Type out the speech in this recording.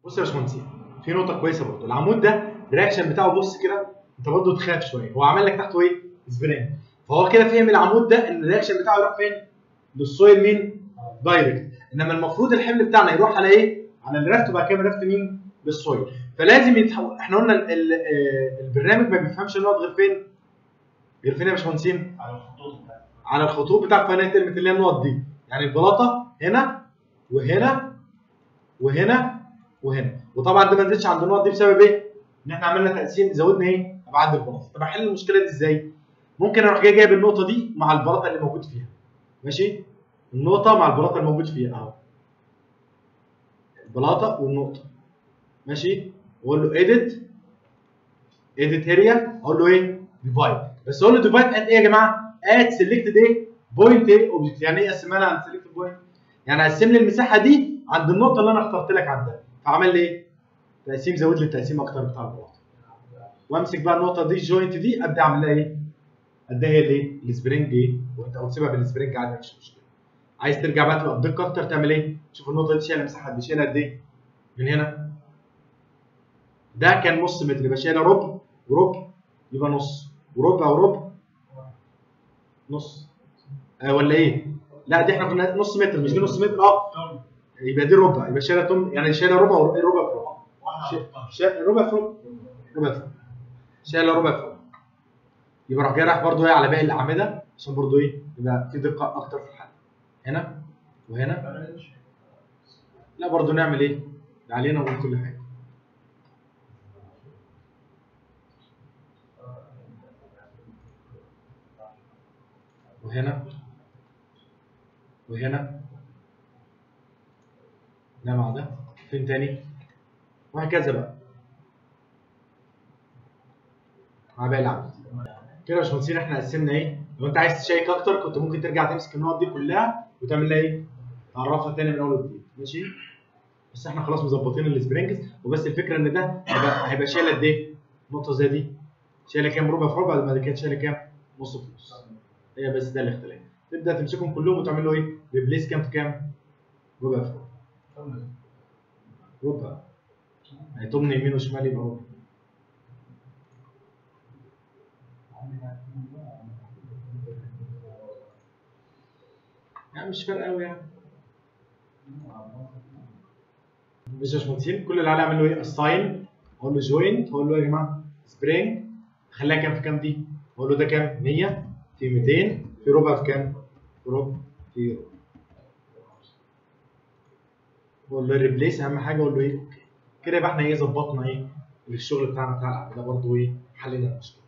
بص يا باشمهندسين في نقطه كويسه برضه العمود ده الرياكشن بتاعه بص كده انت برضه تخاف شويه هو عمل لك تحته ايه؟ سبرينج فهو كده فهم العمود ده ان الرياكشن بتاعه يروح فين؟ للسويل مين؟ دايركت انما المفروض الحمل بتاعنا يروح على ايه؟ على الرفت وبعد كده الرفت مين؟ للسويل فلازم يتحول احنا قلنا ال... ال... آه، البرنامج ما بيفهمش النقط غير فين؟ غير فين يا باشمهندسين؟ على الخطوط بتاعتك على الخطوط بتاع فنايه المثل اللي هي النقط دي يعني البلاطه هنا وهنا وهنا وهنا وطبعا ده ما نزلش عند النقط دي بسبب ايه؟ ان احنا عملنا تقسيم زودنا ايه؟ ابعاد البلاطه طب احل المشكله دي ازاي؟ ممكن اروح جاي جايب النقطه دي مع البلاطه اللي موجود فيها ماشي؟ النقطه مع البلاطه اللي موجود فيها اهو البلاطه والنقطه ماشي؟ واقول له اديت اديت اريا اقول له ايه؟ ديفايد بس اقول له ديفايد ات ايه يا جماعه؟ ات سيلكتد ايه؟ بوينت ايه اوبجكت يعني ايه اقسمها لي عند سيلكتد بوينت؟ يعني قسم لي المساحه دي عند النقطه اللي انا اخترت لك عندها فعمل لي ايه؟ تقسيم زود لي التقسيم اكتر بتاع البلاطه وامسك بقى النقطه دي الجوينت دي ابدا اعمل لها ايه؟ اديها هي الايه؟ السبرينج ايه؟ وانت او تسيبها بالسبرينج عادي مفيش مشكله عايز ترجع بقى تبقى بدقه اكتر تعمل ايه؟ شوف النقطه دي شايله مساحه قد إيه؟ شايلها قد ايه؟ من هنا ده كان نص متر يبقى شايله ربع وربع يبقى نص وربع وربع نص آه ولا ايه؟ لا دي احنا كنا نص متر مش دي نص متر اه تم يبقى دي ربع يبقى شايله تم يعني شايله ربع وربع ربع في ربع واحد شا- على شا- ربع في ربع ربع في ربع شايله ربع في ربع يبقى راح جاي رايح برضه ايه على باقي الاعمده عشان برضه ايه يبقى في دقه اكتر في الحل هنا وهنا لا برضه نعمل ايه؟ اللي علينا ونقول كل حاجه وهنا وهنا ده مع ده فين تاني وهكذا بقى مع باقي العمود كده يا باشمهندسين احنا قسمنا ايه لو انت عايز تشيك اكتر كنت ممكن ترجع تمسك النقط دي كلها وتعمل لها ايه تعرفها تاني من اول وجديد ماشي بس احنا خلاص مظبطين السبرينجز وبس الفكره ان ده هيبقى هيبقى شايل قد ايه نقطه زي دي شايله كام ربع في ربع بعد كده شايله كام نص في نص هي بس ده الاختلاف تبدا تمسكهم كلهم وتعمل له ايه ريبليس كام في كام ربع في ربع ربع هيطمن يمين وشمال يبقى ربع يعني مش فارقه قوي يعني مش يا باشمهندسين كل اللي عليه اعمل له ايه اساين اقول له جوينت اقول له يا جماعه سبرينج خليها كام في كام دي اقول له ده كام 100 في 200 في ربع في كام في ربع في ربع اقول له ريبليس اهم حاجه اقول له ايه اوكي كده يبقى احنا ايه ظبطنا ايه الشغل بتاعنا بتاع العب ده برضه ايه حلينا المشكله